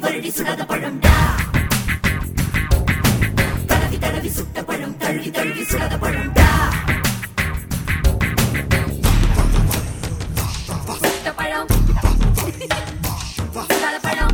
வருடி சுடாத பழம் டா தடவி தடவி சுட்ட பழம் தழுவி தழுவி சுடாத பழம் டா சுட்ட பழம் சுடாத பழம்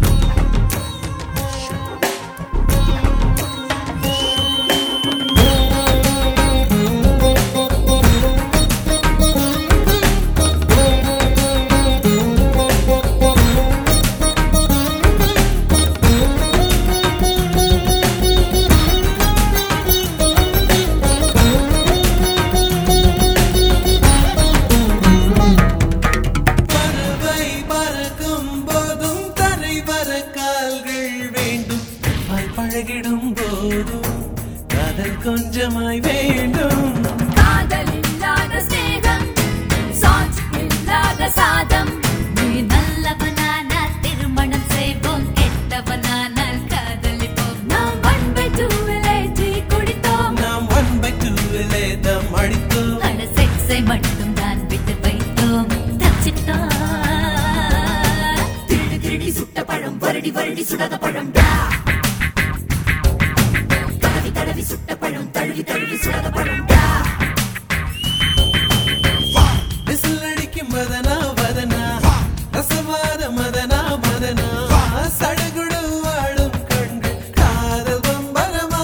பறவை பறக்கும் போதும் தரை வர கால்கள் வேண்டும் வாய் பழகிடும் போதும் காதல் கொஞ்சமாய் வேண்டும் காதல் இல்லாத ஸ்நேகம் சாட்சி இல்லாத சாதம் நீ நல்லவனானால் திருமணம் செய்வோம் கெட்டவனானால் காதலிப்போம் நாம் ஒன் பை டூவிலே டீ குடித்தோம் நாம் ஒன் பை டூவிலே தம் அடித்தோம் அட செக்ஸை மட்டும் தான் விட்டு வைத்தோம் தச்சிட்டோம் திருடி திருடி சுட்ட பழம் வருடி வருடி சுடாத பழம் டா தடவி தடவி சுட்ட பழம் தழுவி தழுவி சுடாத பழம் டா விசில் அடிக்கும் மதனா வதனா ரசவாத மதனா மதனா சடுகுடு வாழும் கண்கள் காதல் பம்பரமா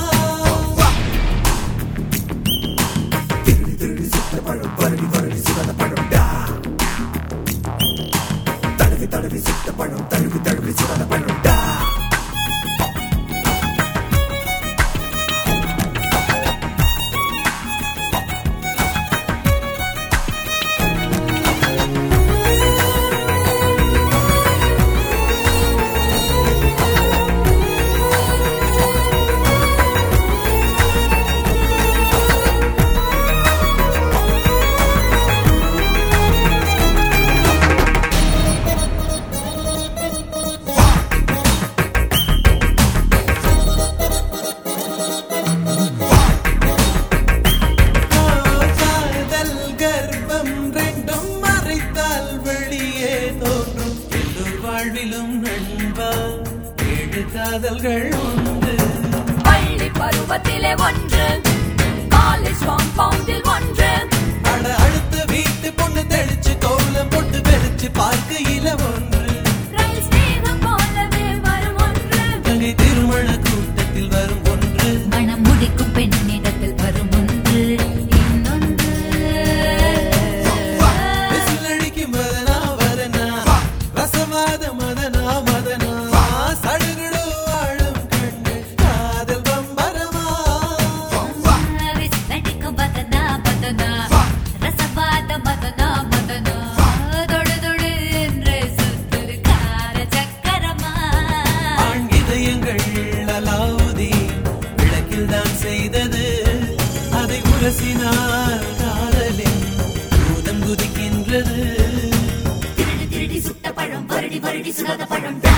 காதல் கர்ப்பம் ரெண்டும் மறைத்தால் வெளியே தோன்றும் எல்லோர் வாழ்விலும் நண்பா ஏழு காதல்கள் உண்டு பள்ளி பருவத்திலே ஒன்று காலேஜ் காம்பவுண்டில் ஒன்று அட அடுத்த வீட்டு பொண்ணு தெளிச்சு கோலம் போட்டு வெறிச்சு பார்க்கையில ஒன்று ரயில் ஸ்நேகம் போலவே வரும் ஒன்று தங்கை திருமண கூட்டத்தில் வரும் ஒன்று மனம் முடிக்கும் பெண்ணிடத்தில் வரும் ஒன்று இன்னொன்று விசில் அடிக்கும் மதனா வதனா ரசவாத மதனா மதனா சடுகுடு வாழும் கண்கள் காதல் பம்பரமா விசிலடிக்கும் பதனா பதனா ரசவாத மதனா மதனா தொடு தொடு என்று சுத்துது கார சக்கரமா ஆண் இதயங்கள் அலாவுதீன் விளக்கில் தான் செய்தது அதை உரசினால் காதலின் பூதம் குதிக்கின்றது திருடி திருடி சுட்ட பழம் வருடி வருடி சுடாத பழம்